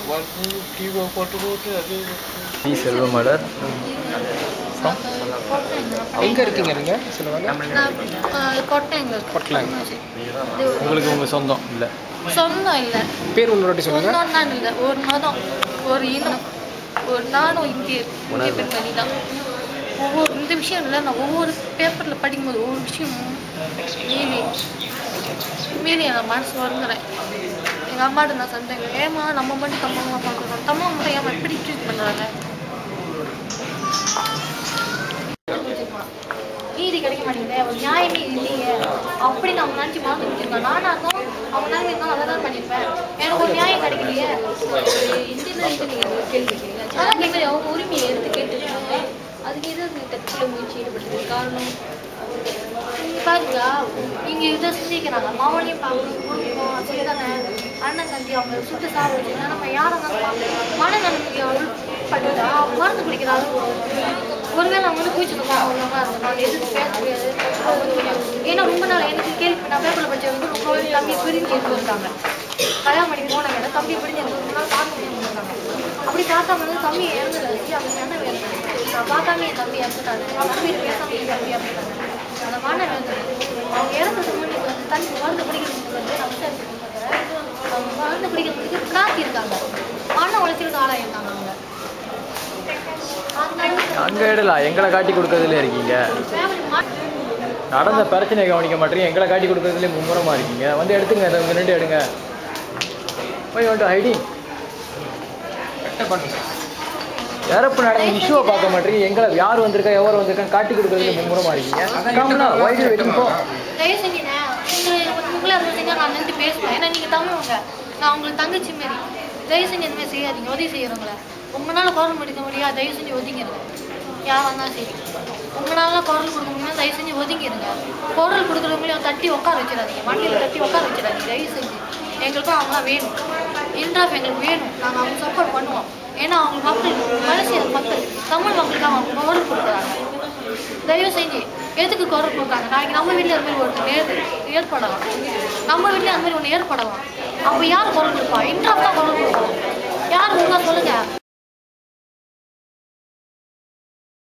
கீழே போட்டு போட்டு அது டி செல்வமலர் எங்கே இருக்கீங்க நீங்கள் சொல்லுவாங்க கொட்டைங்க கொட்டலாங்க இது உங்களுக்கு உங்கள் சொந்தம் இல்லை சொந்தம் இல்லை பேர் ஒன்று வாட்டி சொல்லுங்கள் சொந்தம் தான் இல்லை ஒரு மதம் ஒரு இனம் ஒரு நானும் இங்கே இங்கே பெண்மணி தான் ஒவ்வொரு இந்த விஷயம் இல்லை நான் ஒவ்வொரு பேப்பரில் படிக்கும்போது ஒவ்வொரு விஷயமும் மீறி மீறி என் மனசு வருந்துறேன் எங்கள் அம்மாட்ட நான் சண்டைங்க ஏமா நம்ம மட்டும் தம்மமாக பார்க்குறோம் தம்மா மட்டும் ஏமா எப்படி ட்ரீட் பண்ணுறாங்க நீதி கிடைக்க மாட்டேங்குது ஒரு நியாயமே இல்லையே அப்படி நான் அவங்க நினச்சி மாற்றி வச்சிருக்கேன் நானாக இருந்தோம் அவங்க நிலைமை இருந்தாலும் அதை தான் பண்ணியிருப்பேன் எனக்கு ஒரு நியாயம் கிடைக்கலையே இந்தியில் இது நீங்கள் கேள்வி கேட்குறீங்க அதான் கேட்குறேன் அவங்க உரிமையை எடுத்து கேட்டுருக்காங்க அதுக்கு எது அந்த தற்கொலை முயற்சி ஈடுபடுறது காரணம் நீங்க பாருங்க நீங்க இதை சிந்திக்கிறாங்க மாவனையும் பார்க்கணும் குடும்பம் சரிதானே அண்ணன் தம்பி அவங்க சுட்டு சாவ வச்சுன்னா நம்ம யாரை இருந்தாலும் மனநலத்துக்கு உள்பட்டுட்டா மருந்து குடிக்கிற அளவு ஒருவேளை அவங்க வந்து கூச்சல் உள்ளவங்க இருந்தாலும் எதுவும் பேச முடியாது அவங்க வந்து கொஞ்சம் ஏன்னா ரொம்ப நாள் எனக்கு கேள்வி நான் பேப்பரில் படிச்சவங்க ரொம்ப நாள் தம்பி பிரிஞ்சு எடுத்து வந்தாங்க கல்யாணம் பண்ணி போன வேலை தம்பி பிரிஞ்சு எடுத்து ரொம்ப நாள் பார்க்க முடியாம இருந்தாங்க அப்படி பார்க்காம வந்து தம்பி இறந்துடாச்சு அவங்க என்ன வேணும் நான் பார்க்காம என் தம்பி இறந்துட்டாரு நான் தம்பி பேசாம என் தம்பி இறந்துட்டாங்க அந்த மன வேதனை அவங்க இறந்ததுக்கு முன்னாடி வந்து தண்ணி மருந்து குடிக்கிறதுக்கு வந்து நம்ம விசாரிச்சு அவங்க மருந்து குடிக்கிறதுக்கு காத்தி இருக்காங்க மன உழைச்சிருக்கு ஆளாயிருக்காங்க அவங்க அதனால அங்கே இடலாம் எங்களை காட்டி கொடுக்கறதுல இருக்கீங்க family மா- நடந்த பிரச்சனையை கவனிக்க மாட்டீங்க எங்களை காட்டி கொடுக்கறதுல மும்முரமாக இருக்கீங்க வந்து எடுத்துங்க இதை இங்கே ரெண்டு எடுங்க போய் வந்துட்டு ஹைடிங் இறப்பு நடந்த இஷ்யூவை பார்க்க மாட்டீங்க எங்களை யார் வந்திருக்கா எவர் வந்திருக்கான்னு காட்டி கொடுக்கறதுல மும்முரமாக இருக்கீங்க காமனா ஒய்டு வெயிட்டிங் போ தயவு செஞ்சுண்ணே உங்களை உங்களை இருந்தீங்க நான் நின்று பேசுவேன் ஏன்னா நீங்கள் தமிழவங்க நான் உங்களுக்கு தங்கச்சி மாரி தயவு செஞ்சு இந்த மாதிரி செய்யாதீங்க உதவி செய்கிறவங்கள உங்களால் குரல் முடிக்க முடியாது தயவு செஞ்சு ஒதுங்கிருங்க யாராக இருந்தாலும் சரி உங்களால் குரல் கொடுக்க முடியும் தயவு செஞ்சு ஒதுங்கிருங்க குரல் கொடுக்குறவங்களையும் தட்டி உட்கார வச்சிடாதீங்க வண்டியில் தட்டி உட்கார வச்சிடாதீங்க தயவு செஞ்சு எங்களுக்கும் அவங்களாம் வேணும் இன்ட்ராஃப் எங்களுக்கு வேணும் நாங்கள் அவங்க சப்போர்ட் பண்ணுவோம் ஏன்னா அவங்க மக்கள் மலேசியர் மக்கள் தமிழ் மக்களுக்கு அவங்க குரல் கொடுக்குறாங்க தயவு செஞ்சு எதுக்கு குரல் கொடுக்குறாங்க நாளைக்கு நம்ம வீட்டில் அது மாதிரி ஒருத்தர் ஏற் ஏற்படலாம் நம்ம வீட்டில் அந்த மாதிரி ஒன்று ஏற்படலாம் அப்போ யார் குரல் கொடுப்பா இன்ட்ராஃப் தான் குரல் கொடுப்போம் யார் ஒழுங்கா சொல்லுங்க